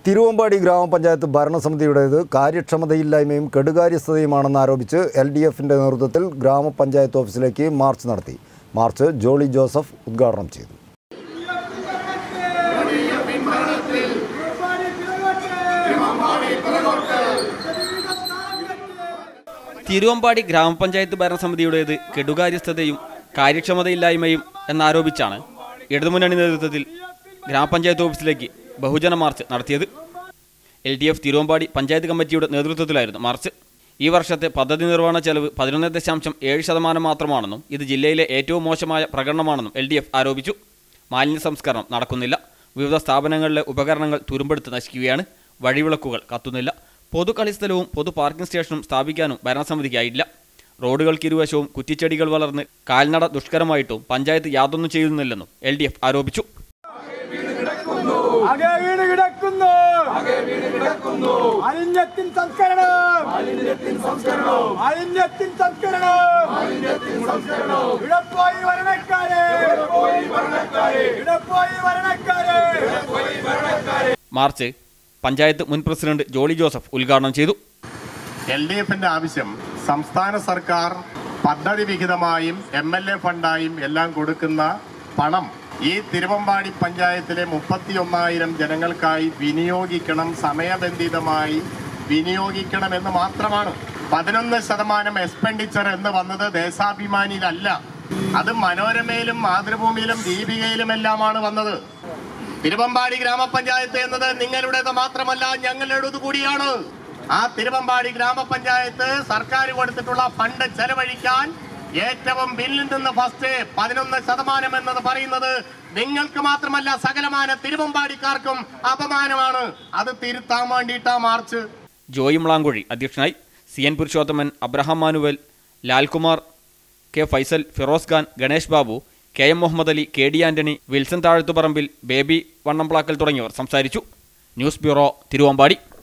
തിരുവമ്പാടി ഗ്രാമപഞ്ചായത്ത് ഭരണസമിതിയുടേത് കാര്യക്ഷമതയില്ലായ്മയും കെടുകാര്യസ്ഥതയുമാണെന്ന് ആരോപിച്ച് L D എഫിൻ്റെ നേതൃത്വത്തിൽ ഗ്രാമപഞ്ചായത്ത് ഓഫീസിലേക്ക് മാർച്ച് നടത്തി മാർച്ച് ജോളി ജോസഫ് ഉദ്ഘാടനം ചെയ്തു തിരുവമ്പാടി ഗ്രാമപഞ്ചായത്ത് ഭരണസമിതിയുടേത് കെടുകാര്യസ്ഥതയും കാര്യക്ഷമതയില്ലായ്മയും എന്നാരോപിച്ചാണ് ഇടതുമുന്നണി നേതൃത്വത്തിൽ ഗ്രാമപഞ്ചായത്ത് ഓഫീസിലേക്ക് ബഹുജന മാർച്ച് നടത്തിയത് L D F Thiruvambady panchayat കമ്മിറ്റിയുടെ നേതൃത്വത്തിലായിരുന്നു മാർച്ച് ഈ വർഷത്തെ പദ്ധതി നിർവഹണ ചെലവ് പതിനൊന്ന് ദശാംശം ഏഴ് ശതമാനം മാത്രമാണെന്നും ഇത് ജില്ലയിലെ ഏറ്റവും മോശമായ പ്രകടനമാണെന്നും എൽ ഡി എഫ് ആരോപിച്ചു മാലിന്യ സംസ്കരണം നടക്കുന്നില്ല വിവിധ സ്ഥാപനങ്ങളിലെ ഉപകരണങ്ങൾ തുരുമ്പെടുത്ത് നശിക്കുകയാണ് വഴിവിളക്കുകൾ കത്തുന്നില്ല പൊതു കളിസ്ഥലവും പൊതു പാർക്കിംഗ് സ്റ്റേഷനും സ്ഥാപിക്കാനും ഭരണസമിതിക്കായില്ല റോഡുകൾക്കിരുവശവും കുറ്റിച്ചെടികൾ വളർന്ന് കാൽനട ദുഷ്കരമായിട്ടും പഞ്ചായത്ത് യാതൊന്നും ചെയ്യുന്നില്ലെന്നും എൽ ഡി എഫ് ആരോപിച്ചു അകെ വീണ് കിടക്കുന്നു അലിഞ്ഞത്തിൻ സംസ്കരണം അലിഞ്ഞത്തിൻ സംസ്കരണം ഇടപ്പോയി വരണക്കാരെ ഇടപ്പോയി വരണക്കാരെ മാർച്ച് പഞ്ചായത്ത് മുൻ പ്രസിഡന്റ് ജോളി ജോസഫ് ഉദ്ഘാടനം ചെയ്തു എൽ ഡി എഫിന്റെ ആവശ്യം സംസ്ഥാന സർക്കാർ പദ്ധതി വിഹിതമായും എം എൽ എ ഫണ്ടായും എല്ലാം കൊടുക്കുന്ന പണം ഈ തിരുവമ്പാടി പഞ്ചായത്തിലെ മുപ്പത്തി ഒന്നായിരം ജനങ്ങൾക്കായി വിനിയോഗിക്കണം സമയബന്ധിതമായി വിനിയോഗിക്കണം എന്ന് മാത്രമാണ് പതിനൊന്ന് ശതമാനം എക്സ്പെൻഡിച്ചർ എന്ന് വന്നത് ദേശാഭിമാനിയിലല്ല അത് മനോരമയിലും മാതൃഭൂമിയിലും ദീപികയിലും എല്ലാമാണ് വന്നത് തിരുവമ്പാടി ഗ്രാമപഞ്ചായത്ത് എന്നത് നിങ്ങളുടേത് മാത്രമല്ല ഞങ്ങളുടേത് കൂടിയാണ് ആ തിരുവമ്പാടി ഗ്രാമപഞ്ചായത്ത് സർക്കാർ കൊടുത്തിട്ടുള്ള ഫണ്ട് ചെലവഴിക്കാൻ ഏറ്റവും ബില്ലിൽ നിന്ന് ഫസ്റ്റ് പതിനൊന്ന് ശതമാനം എന്നത് പറയുന്നത് നിങ്ങൾക്ക് മാത്രമല്ല സകലമാന തിരുവമ്പാടിക്കാർക്കും അപമാനമാണ് അത് തിരുത്താൻ വേണ്ടിയിട്ടാ മാർച്ച് ജോയി മുളാങ്കുഴി അധ്യക്ഷനായി സി എൻ പുരുഷോത്തമൻ അബ്രഹാം മാനുവൽ ലാൽകുമാർ കെ ഫൈസൽ ഫിറോസ് ഖാൻ ഗണേഷ് ബാബു കെ എം മുഹമ്മദ് അലി കെ ഡി ആന്റണി വിൽസൺ താഴത്തുപറമ്പിൽ ബേബി വണ്ണംപ്ലാക്കൽ തുടങ്ങിയവർ സംസാരിച്ചു ന്യൂസ് ബ്യൂറോ തിരുവമ്പാടി